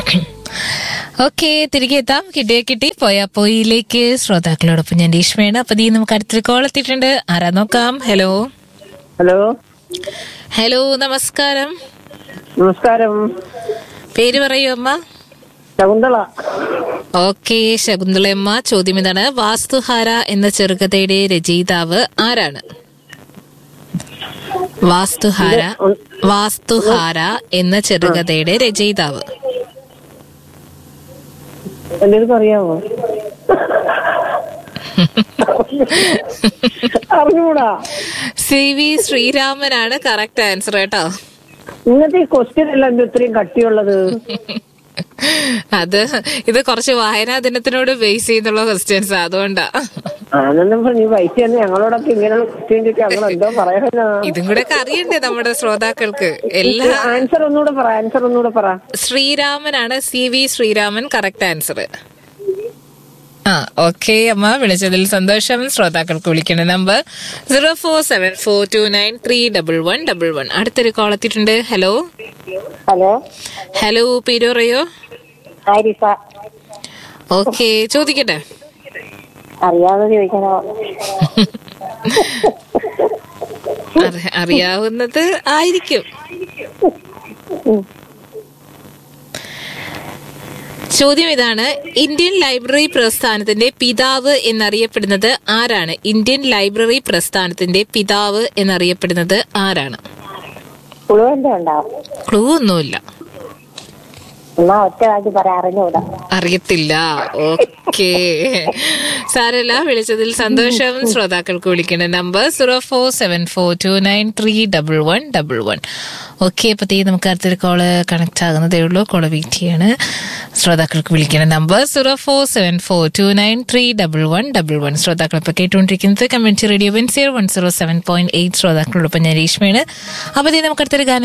okay തിരികെ എത്താം കിട്ടിയ കിട്ടി പോയാ പോയിലേക്ക് ശ്രോതാക്കളോടൊപ്പം ഞാൻ രേഷ്മയാണ് അപ്പൊ നീ നമുക്ക് അടുത്തൊരു കോൾ എത്തിയിട്ടുണ്ട് ആരാ നോക്കാം ഹലോ ഹലോ ഹലോ നമസ്കാരം നമസ്കാരം പേര് പറയൂ അമ്മ ശകുന്തള ഓക്കെ ശകുന്തളയമ്മ ചോദ്യം ഇതാണ് വാസ്തുഹാര എന്ന ചെറുകഥയുടെ രചയിതാവ് ആരാണ് വാസ്തുഹാര വാസ്തുഹാര എന്ന ചെറുകഥയുടെ രചയിതാവ് എന്തെങ്കിലും അറിയാമോ അറിഞ്ഞൂടാ സി വി ശ്രീരാമനാണ് കറക്റ്റ് ആൻസർ കേട്ടോ ഇന്നത്തെ ഈ ക്വസ്റ്റ്യൻ എല്ലാം എന്ത് ഇത്രയും കട്ടിയുള്ളത് അത് ഇത് കുറച്ച് വായനാ ദിനത്തിനോട് ബേസ് ചെയ്തുള്ള ക്വസ്റ്റ്യൻസ് അതുകൊണ്ടാ ആനന്ദം നീ പൈസ തന്നെ ഞങ്ങളോടൊക്കെ ഇങ്ങനെയുള്ള ക്വസ്റ്റ്യൻ ചോദിച്ചാൽ ഞങ്ങൾ എന്തോ പറയാനാ ഇതും കൂടെ ഒക്കെ അറിയണ്ടേ നമ്മുടെ ശ്രോതാക്കൾക്ക് എല്ലാ ആൻസർ ഒന്നുകൂടെ പറ ആൻസർ ഒന്നുകൂടെ പറ ശ്രീരാമനാണ് C V Sreeraman correct answer ആ ഓക്കെ അമ്മ വിളിച്ചതിൽ സന്തോഷം ശ്രോതാക്കൾക്ക് വിളിക്കേണ്ട number zero four seven four two nine three double one double one അടുത്തൊരു കോൾ എത്തിയിട്ടുണ്ട് ഹലോ ഹലോ ഹലോ പേര് പറയോ ആരിഫ ഓക്കെ ചോദിക്കട്ടെ അറിയാതെ ചോദിക്കാനോ അറി- അറിയാവുന്നത് ആയിരിക്കും ചോദ്യം ഇതാണ് ഇന്ത്യൻ ലൈബ്രറി പ്രസ്ഥാനത്തിന്റെ പിതാവ് എന്നറിയപ്പെടുന്നത് ആരാണ് ഇന്ത്യൻ ലൈബ്രറി പ്രസ്ഥാനത്തിന്റെ പിതാവ് എന്നറിയപ്പെടുന്നത് ആരാണ് പുളുവെന്താ ഉണ്ടാവും ക്ലൂ ഒന്നുമില്ല എന്നാ ഒറ്റ വാക്കി പറയാൻ അറിഞ്ഞൂടാ അറിയത്തില്ല ഓക്കെ സാരല്ല വിളിച്ചതിൽ സന്തോഷം ശ്രോതാക്കൾക്ക് വിളിക്കേണ്ട number zero four seven four two nine three double one double one okay അപ്പത്തേ നമുക്ക് അടുത്തൊരു കോള് കണക്ട് ആകുന്നതേ ഉള്ളൂ കോള് വെയിറ്റ് ചെയ്യാണ് ശ്രോതാക്കൾക്ക് വിളിക്കേണ്ട number zero four seven four two nine three double one double one ശ്രോതാക്കൾ ഇപ്പോൾ കേട്ടുകൊണ്ടിരിക്കുന്നത് കമ്മ്യൂണിറ്റി റേഡിയോ വെൻസിയർ one zero seven point eight ശ്രോതാക്കളോടൊപ്പം ഞാൻ രേഷ്മയാണ് അപ്പോൾ നമുക്ക് അടുത്തൊരു ഗാനം